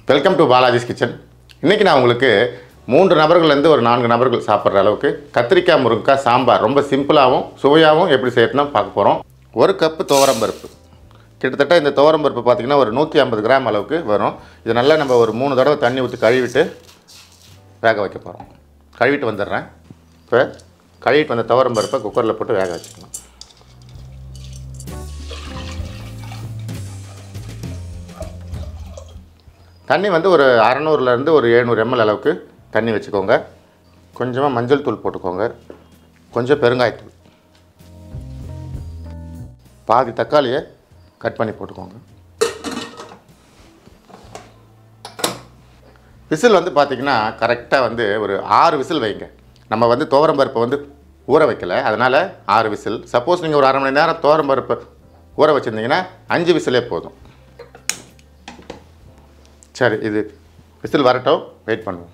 welcome to Balaji's kitchen இன்றைக்கி நான் உங்களுக்கு மூன்று நபர்கள்லேருந்து ஒரு நான்கு நபர்கள் சாப்பிட்ற அளவுக்கு கத்திரிக்காய் முருங்கைக்காய் சாம்பார் ரொம்ப சிம்பிளாகவும் சுவையாகவும் எப்படி செய்யணும்னு பார்க்க போகிறோம் ஒரு கப்பு துவரம் பருப்பு கிட்டத்தட்ட இந்த துவரம் பருப்பு பார்த்திங்கன்னா ஒரு நூற்றி ஐம்பது கிராம் அளவுக்கு வரும் இது நல்லா நம்ம ஒரு மூணு தடவை தண்ணி ஊற்றி கழுவிட்டு வேக வைக்க போகிறோம் கழுவிட்டு வந்துடுறேன் இப்போ கழுவிட்டு வந்த துவரம் பருப்பை குக்கரில் போட்டு வேக வச்சுக்கலாம் தண்ணி வந்து ஒரு அறநூறுலேருந்து ஒரு எழுநூறு எம்எல் அளவுக்கு தண்ணி வச்சுக்கோங்க கொஞ்சமாக மஞ்சள் தூள் போட்டுக்கோங்க கொஞ்சம் பெருங்காயத்தூள் பாதி தக்காளியை கட் பண்ணி போட்டுக்கோங்க விசில் வந்து பார்த்திங்கன்னா கரெக்டாக வந்து ஒரு ஆறு விசில் வைங்க நம்ம வந்து துவரம் பருப்பை வந்து ஊற வைக்கல அதனால் ஆறு விசில் சப்போஸ் நீங்கள் ஒரு அரை மணி நேரம் துவரம் பருப்பை ஊற வச்சுருந்தீங்கன்னா அஞ்சு விசிலே போதும் சரி இது விசில் வரட்டும் வெயிட் பண்ணுவோம்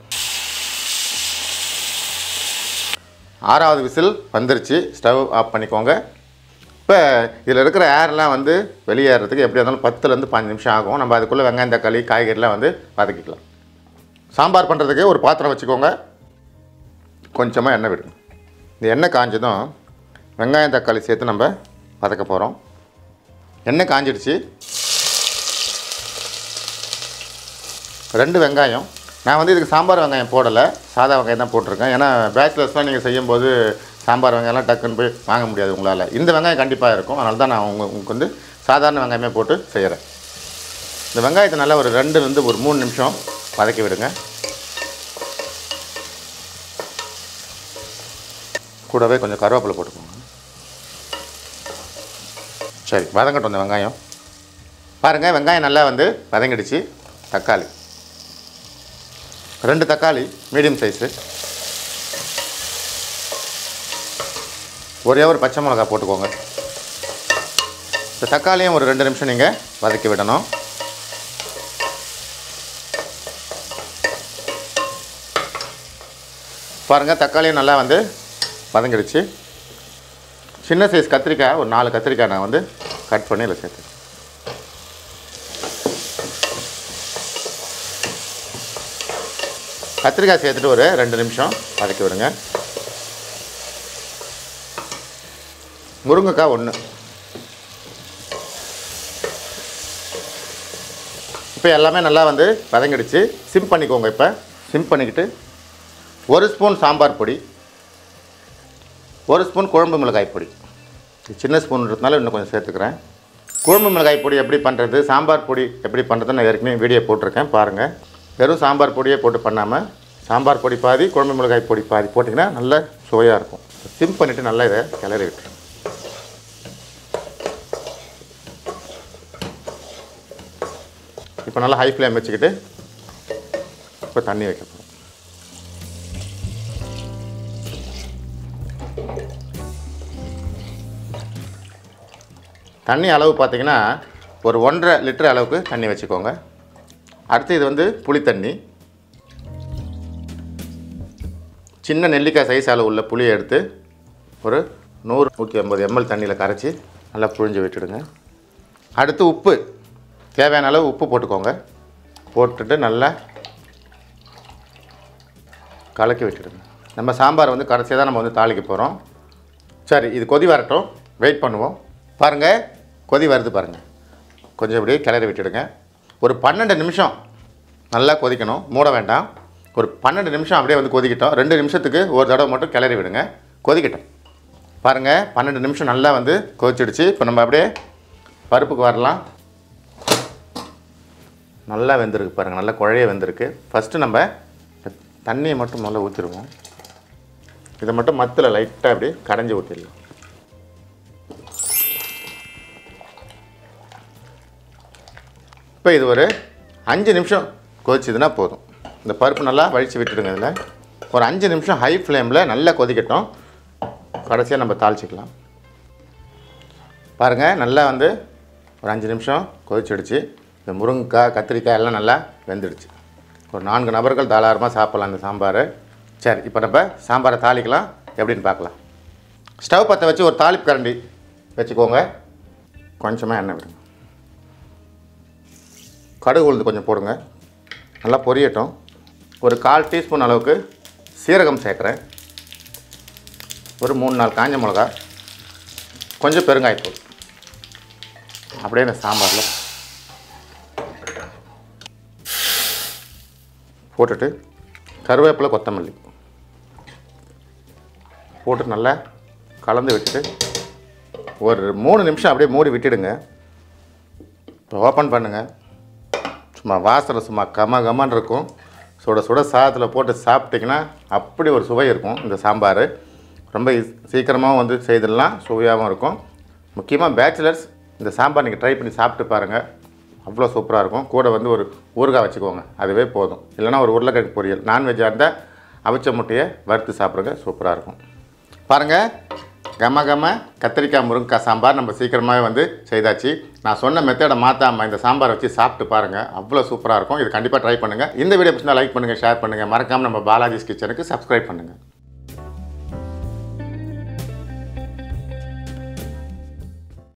ஆறாவது விசில் வந்துருச்சு ஸ்டவ் ஆஃப் பண்ணிக்கோங்க இப்போ இதில் இருக்கிற ஏர்லாம் வந்து வெளியேறதுக்கு எப்படியா இருந்தாலும் பத்துலேருந்து பாஞ்சு நிமிஷம் ஆகும் நம்ம அதுக்குள்ளே வெங்காயம் தக்காளி காய்கறிலாம் வந்து வதக்கிக்கலாம் சாம்பார் பண்ணுறதுக்கு ஒரு பாத்திரம் வச்சுக்கோங்க கொஞ்சமாக எண்ணெய் விடுங்க இந்த எண்ணெய் காஞ்சதும் வெங்காயம் தக்காளி சேர்த்து நம்ம வதக்க போகிறோம் எண்ணெய் காஞ்சிடுச்சு ரெண்டு வெங்காயம் நான் வந்து இதுக்கு சாம்பார் வெங்காயம் போடலை சாதா வெங்காயம் தான் போட்டிருக்கேன் ஏன்னா பேச்சுலர்ஸ்லாம் நீங்கள் செய்யும்போது சாம்பார் வெங்காயம்லாம் டக்குன்னு போய் வாங்க முடியாது உங்களால் இந்த வெங்காயம் கண்டிப்பாக இருக்கும் அதனால தான் நான் உங்க உங்களுக்கு வந்து சாதாரண வெங்காயமே போட்டு செய்கிறேன் இந்த வெங்காயத்தை நல்லா ஒரு ரெண்டுலேருந்து ஒரு மூணு நிமிஷம் வதக்கி விடுங்க கூடவே கொஞ்சம் கருவேப்பிலை போட்டுக்கோங்க சரி வதங்கட்டும் இந்த வெங்காயம் பாருங்கள் வெங்காயம் நல்லா வந்து வதங்கிடுச்சு தக்காளி ரெண்டு தக்காளி மீடியம் சைஸு ஒரே ஒரு பச்சை மிளகா போட்டுக்கோங்க இந்த தக்காளியும் ஒரு ரெண்டு நிமிஷம் நீங்கள் வதக்கி விடணும் பாருங்கள் தக்காளியும் நல்லா வந்து வதங்கிடுச்சு சின்ன சைஸ் கத்திரிக்காய் ஒரு நாலு கத்திரிக்காய் நான் வந்து கட் பண்ணி இதில் சேர்த்து கத்திரிக்காய் சேர்த்துட்டு ஒரு ரெண்டு நிமிஷம் வதக்கி விடுங்க முருங்கைக்காய் ஒன்று இப்போ எல்லாமே நல்லா வந்து வதங்கிடுச்சு சிம் பண்ணிக்கோங்க இப்போ சிம் பண்ணிக்கிட்டு ஒரு ஸ்பூன் சாம்பார் பொடி ஒரு ஸ்பூன் குழம்பு மிளகாய் பொடி இது சின்ன ஸ்பூன்றதுனால இன்னும் கொஞ்சம் சேர்த்துக்கிறேன் குழம்பு மிளகாய் பொடி எப்படி பண்ணுறது சாம்பார் பொடி எப்படி பண்ணுறதுன்னு நான் ஏற்கனவே வீடியோ போட்டிருக்கேன் பாருங்கள் வெறும் சாம்பார் பொடியே போட்டு பண்ணாமல் சாம்பார் பொடி பாதி குழம்பு மிளகாய் பொடி பாதி போட்டிங்கன்னா நல்ல சுவையாக இருக்கும் சிம் பண்ணிவிட்டு நல்லா இதை கிளறி விட்டுரும் இப்போ நல்லா ஹை ஃப்ளேம் வச்சுக்கிட்டு இப்போ தண்ணி வைக்க போகிறோம் தண்ணி அளவு பார்த்தீங்கன்னா ஒரு ஒன்றரை லிட்டர் அளவுக்கு தண்ணி வச்சுக்கோங்க அடுத்து இது வந்து புளி தண்ணி சின்ன நெல்லிக்காய் சைஸ் அளவு உள்ள புளியை எடுத்து ஒரு நூறு நூற்றி ஐம்பது எம்எல் தண்ணியில் கரைச்சி நல்லா புழிஞ்சு விட்டுடுங்க அடுத்து உப்பு தேவையான அளவு உப்பு போட்டுக்கோங்க போட்டுட்டு நல்லா கலக்கி விட்டுடுங்க நம்ம சாம்பார் வந்து கடைசியாக தான் நம்ம வந்து தாளிக்க போகிறோம் சரி இது கொதி வரட்டும் வெயிட் பண்ணுவோம் பாருங்கள் கொதி வருது பாருங்கள் கொஞ்சம் இப்படி கிளறி விட்டுடுங்க ஒரு பன்னெண்டு நிமிஷம் நல்லா கொதிக்கணும் மூட வேண்டாம் ஒரு பன்னெண்டு நிமிஷம் அப்படியே வந்து கொதிக்கிட்டோம் ரெண்டு நிமிஷத்துக்கு ஒரு தடவை மட்டும் கிளறி விடுங்க கொதிக்கட்டும் பாருங்கள் பன்னெண்டு நிமிஷம் நல்லா வந்து கொதிச்சிடுச்சு இப்போ நம்ம அப்படியே பருப்புக்கு வரலாம் நல்லா வெந்திருக்கு பாருங்கள் நல்லா குழைய வெந்திருக்கு ஃபஸ்ட்டு நம்ம தண்ணியை மட்டும் நல்லா ஊற்றிடுவோம் இதை மட்டும் மத்தில் லைட்டாக அப்படி கடைஞ்சி ஊற்றிடலாம் இப்போ இது ஒரு அஞ்சு நிமிஷம் கொதிச்சதுன்னா போதும் இந்த பருப்பு நல்லா வழித்து விட்டுடுங்க இதில் ஒரு அஞ்சு நிமிஷம் ஹை ஃப்ளேமில் நல்லா கொதிக்கட்டும் கடைசியாக நம்ம தாளிச்சிக்கலாம் பாருங்கள் நல்லா வந்து ஒரு அஞ்சு நிமிஷம் கொதிச்சிடுச்சு இந்த முருங்கைக்காய் கத்திரிக்காய் எல்லாம் நல்லா வெந்துடுச்சு ஒரு நான்கு நபர்கள் தாராளமாக சாப்பிட்லாம் இந்த சாம்பார் சரி இப்போ நம்ம சாம்பாரை தாளிக்கலாம் எப்படின்னு பார்க்கலாம் ஸ்டவ் பற்ற வச்சு ஒரு தாளிப்பு கரண்டி வச்சுக்கோங்க கொஞ்சமாக எண்ணெய் விடுங்க கடுகு உளுந்து கொஞ்சம் போடுங்க நல்லா பொரியட்டும் ஒரு கால் டீஸ்பூன் அளவுக்கு சீரகம் சேர்க்குறேன் ஒரு மூணு நாலு காஞ்ச மிளகா கொஞ்சம் பெருங்காயத்தூள் அப்படியே இந்த சாம்பாரில் போட்டுட்டு கருவேப்பிலை கொத்தமல்லி போட்டு நல்லா கலந்து விட்டுட்டு ஒரு மூணு நிமிஷம் அப்படியே மூடி விட்டுடுங்க இப்போ ஓப்பன் பண்ணுங்கள் சும்மா வாசனை சும்மா கம கமன்னு இருக்கும் சுட சுட சாதத்தில் போட்டு சாப்பிட்டிங்கன்னா அப்படி ஒரு சுவை இருக்கும் இந்த சாம்பார் ரொம்ப சீக்கிரமாகவும் வந்து செய்திடலாம் சுவையாகவும் இருக்கும் முக்கியமாக பேச்சுலர்ஸ் இந்த சாம்பார் நீங்கள் ட்ரை பண்ணி சாப்பிட்டு பாருங்கள் அவ்வளோ சூப்பராக இருக்கும் கூட வந்து ஒரு ஊறுகாய் வச்சுக்கோங்க அதுவே போதும் இல்லைன்னா ஒரு உருளைக்கிழங்கு பொரியல் நான்வெஜ்ஜாக இருந்தால் அவிச்ச முட்டையை வறுத்து சாப்பிடுங்க சூப்பராக இருக்கும் பாருங்கள் கம கம கத்திரிக்காய் முருங்கைக்காய் சாம்பார் நம்ம சீக்கிரமாகவே வந்து செய்தாச்சு நான் சொன்ன மெத்தடை மாற்றாமல் இந்த சாம்பார் வச்சு சாப்பிட்டு பாருங்கள் அவ்வளோ சூப்பராக இருக்கும் இது கண்டிப்பாக ட்ரை பண்ணுங்கள் இந்த வீடியோ பிடிச்சா லைக் பண்ணுங்கள் ஷேர் பண்ணுங்கள் மறக்காமல் நம்ம பாலாஜிஸ் கிச்சனுக்கு சப்ஸ்கிரைப் பண்ணுங்கள்